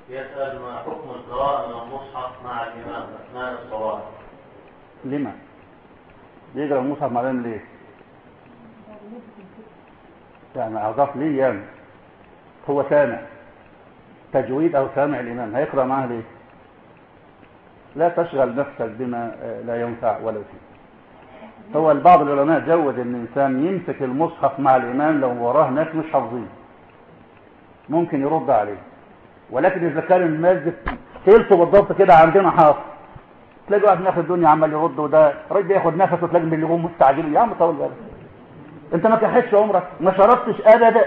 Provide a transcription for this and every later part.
يسأل ما حكم القراءة من المصحف مع الإمام أثناء الصلاة لما بيقرا المصحف مع الإمام ليه يعني أضاف ليه يعني هو سامع تجويد أو سامع الإمام هيقرأ معاه ليه لا تشغل نفسك بما آه، لا ينفع ولا يفيد هو بعض العلماء جود ان الانسان يمسك المصحف مع الامام لو وراه ناس مش حافظين ممكن يرد عليه ولكن اذا كان المسجد تلته بالضبط كده عندنا حافظ تلاقي واحد ناخد الدنيا عمال يرد وده راجل ياخد نفسه تلاقي اللي يقوم مستعجل يا عم طول بالك انت ما كحتش عمرك ما شربتش ابدا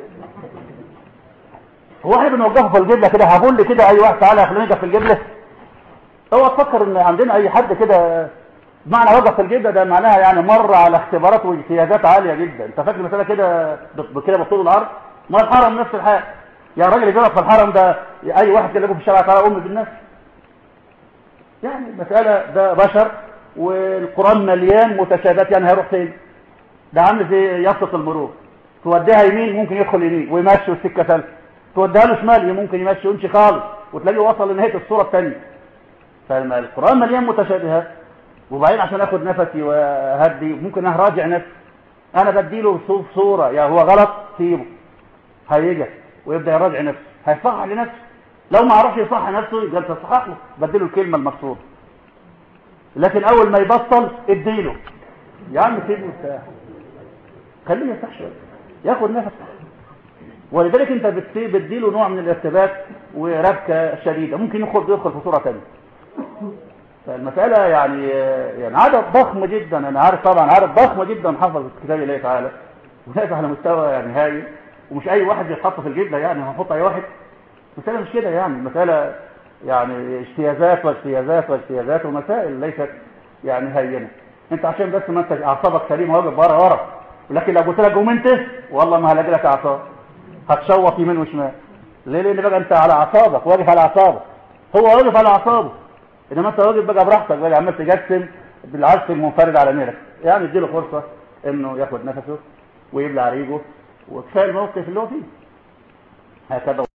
هو احنا بنوجهه في الجبله كده هقول لي كده اي واحد تعالى خلينا في الجبله هو تفكر ان عندنا اي حد كده معنى وقف في الجبله ده معناها يعني مر على اختبارات واجتهادات عاليه جدا انت فاكر المساله كده كده بالطول العرض ما الحرم نفس الحال يا الراجل اللي في الحرم ده اي واحد كده في الشارع تعالى ام بالناس يعني المساله ده بشر والقران مليان متشابهات يعني هيروح فين ده عامل زي يسط المرور توديها يمين ممكن يدخل يمين ويمشي والسكه ثالثه توديها له شمال ممكن يمشي ويمشي خالص وتلاقيه وصل لنهايه الصوره الثانيه فالقران مليان متشابهات وبعدين عشان اخد نفسي واهدي ممكن اراجع نفسي انا بديله صوره يا هو غلط سيبه هيجي ويبدا يراجع نفسه هيصحح لنفسه لو ما عرفش يصحح نفسه يبقى انت تصحح له بديله الكلمه المقصوده لكن اول ما يبطل اديله يا عم سيبه يرتاح خليه يرتاح شويه ياخد نفس ولذلك انت بتديله نوع من الارتباك وربكه شديده ممكن يدخل يدخل في صوره ثانيه فالمسألة يعني يعني عدد ضخم جدا أنا عارف طبعا عدد ضخم جدا حفظ كتاب الله تعالى وناس على مستوى يعني هاي ومش أي واحد يتحط في الجبلة يعني هنحط أي واحد المسألة مش كده يعني المسألة يعني اجتيازات واجتيازات واجتيازات ومسائل ليست يعني هينة انت عشان بس ما انت اعصابك سليمه واقف ورا ورا ولكن لو قلت لك قوم انت والله ما هلاقي لك اعصاب هتشوط يمين وشمال ليه لان بقى انت على اعصابك واقف على اعصابك هو واقف على اعصابه انما انت راجل بقى براحتك بقى عمال تجسم بالعزف المنفرد على ميرك يعني اديله فرصه انه ياخد نفسه ويبلع ريقه وكفايه الموقف اللي هو فيه هكذا